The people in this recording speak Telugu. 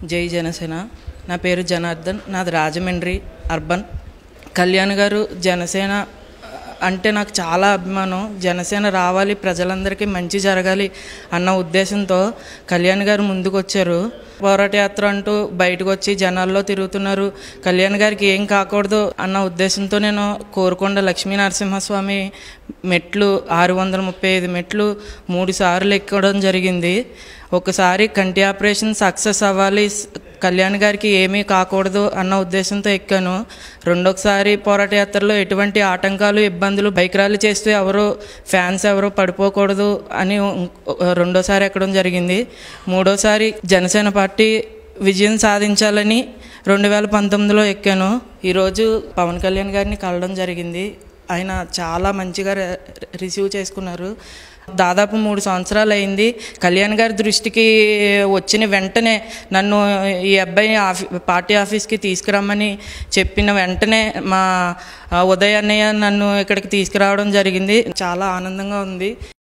జై జనసేన నా పేరు జనార్దన్ నాది రాజమండ్రి అర్బన్ కళ్యాణ్ గారు జనసేన అంటే నాకు చాలా అభిమానం జనసేన రావాలి ప్రజలందరికీ మంచి జరగాలి అన్న ఉద్దేశంతో కళ్యాణ్ గారు ముందుకు వచ్చారు పోరాట యాత్ర అంటూ బయటకు వచ్చి జనాల్లో తిరుగుతున్నారు కళ్యాణ్ గారికి ఏం కాకూడదు అన్న ఉద్దేశంతో నేను కోరుకొండ లక్ష్మీ నరసింహస్వామి మెట్లు ఆరు వందల ముప్పై ఐదు మెట్లు మూడు సార్లు ఎక్కడం జరిగింది ఒకసారి కంటి ఆపరేషన్ సక్సెస్ అవ్వాలి స్- కళ్యాణ్ గారికి ఏమీ కాకూడదు అన్న ఉద్దేశంతో ఎక్కాను రెండోసారి పోరాట యాత్రలో ఎటువంటి ఆటంకాలు ఇబ్బందులు బైక్ ర్యాలీ చేస్తూ ఎవరు ఫ్యాన్స్ ఎవరు పడిపోకూడదు అని ఇంకో- రెండోసారి ఎక్కడం జరిగింది మూడోసారి జనసేన పార్టీ విజయం సాధించాలని రెండు వేల పంతొమ్మిదిలో ఎక్కాను ఈరోజు పవన్ కళ్యాణ్ గారిని కలవడం జరిగింది ఆయన చాలా మంచిగా రి- రిసీవ్ చేసుకున్నారు దాదాపు మూడు సంవత్సరాలు అయింది కళ్యాణ్ గారి దృష్టికి వచ్చిన వెంటనే నన్ను ఈ అబ్బాయి ఆఫీ పార్టీ ఆఫీస్కి తీసుకురమ్మని చెప్పిన వెంటనే మా ఆ, ఉదయ్ అన్నయ్య నన్ను ఇక్కడికి తీసుకురావడం జరిగింది చాలా ఆనందంగా ఉంది